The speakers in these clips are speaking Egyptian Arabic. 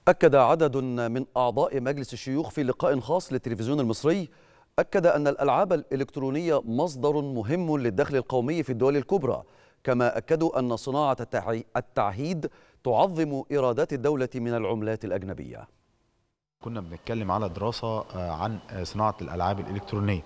أكد عدد من أعضاء مجلس الشيوخ في لقاء خاص للتلفزيون المصري أكد أن الألعاب الإلكترونية مصدر مهم للدخل القومي في الدول الكبرى كما أكدوا أن صناعة التعهيد تعظم إيرادات الدولة من العملات الأجنبية كنا بنتكلم على دراسة عن صناعة الألعاب الإلكترونية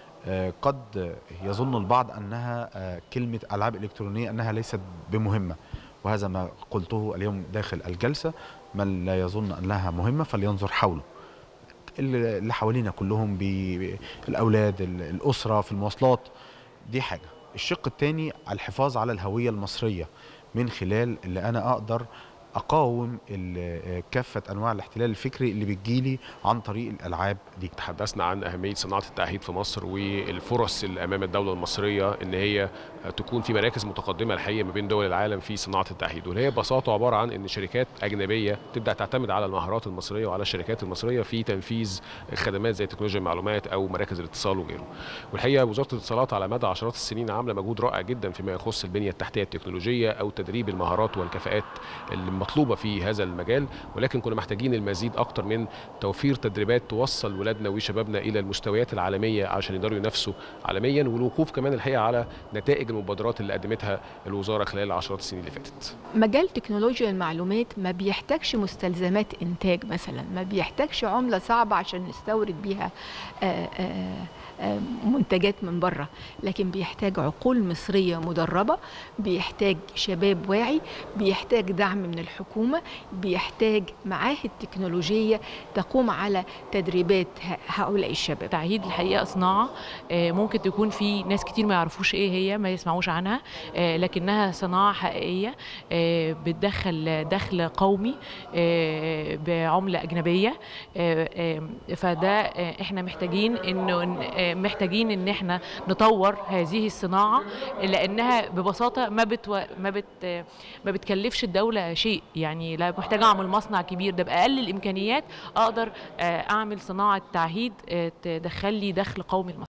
قد يظن البعض أنها كلمة ألعاب إلكترونية أنها ليست بمهمة وهذا ما قلته اليوم داخل الجلسة من لا يظن أنها مهمة فلينظر حوله اللي حوالينا كلهم بالأولاد الأسرة في المواصلات دي حاجة الشق الثاني الحفاظ على الهوية المصرية من خلال اللي أنا أقدر اقاوم كافه انواع الاحتلال الفكري اللي بتجيلي عن طريق الالعاب دي تحدثنا عن اهميه صناعه التعهيد في مصر والفرص اللي امام الدوله المصريه ان هي تكون في مراكز متقدمه الحقيقه ما بين دول العالم في صناعه التعهيد واللي هي ببساطه عباره عن ان شركات اجنبيه تبدا تعتمد على المهارات المصريه وعلى الشركات المصريه في تنفيذ خدمات زي تكنولوجيا المعلومات او مراكز الاتصال وغيره والحقيقه وزاره الاتصالات على مدى عشرات السنين عامله مجهود رائع جدا فيما يخص البنيه التحتيه التكنولوجيه او تدريب المهارات والكفاءات المطلوبه في هذا المجال ولكن كنا محتاجين المزيد اكتر من توفير تدريبات توصل ولادنا وشبابنا الى المستويات العالميه عشان يقدروا ينافسوا عالميا والوقوف كمان الحقيقه على نتائج المبادرات اللي قدمتها الوزاره خلال العشرات السنين اللي فاتت. مجال تكنولوجيا المعلومات ما بيحتاجش مستلزمات انتاج مثلا، ما بيحتاجش عمله صعبه عشان نستورد بيها آآ آآ منتجات من بره لكن بيحتاج عقول مصريه مدربه بيحتاج شباب واعي بيحتاج دعم من الحكومه بيحتاج معاهد تكنولوجيه تقوم على تدريبات هؤلاء الشباب تعهيد الحقيقه صناعه ممكن تكون في ناس كتير ما يعرفوش ايه هي ما يسمعوش عنها لكنها صناعه حقيقيه بتدخل دخل قومي بعمله اجنبيه فده احنا محتاجين انه محتاجين ان احنا نطور هذه الصناعه لانها ببساطه ما بت ما بت ما بتكلفش الدوله شيء يعني لا محتاجه اعمل مصنع كبير ده باقل الامكانيات اقدر اعمل صناعه تعهيد تدخل لي دخل قومي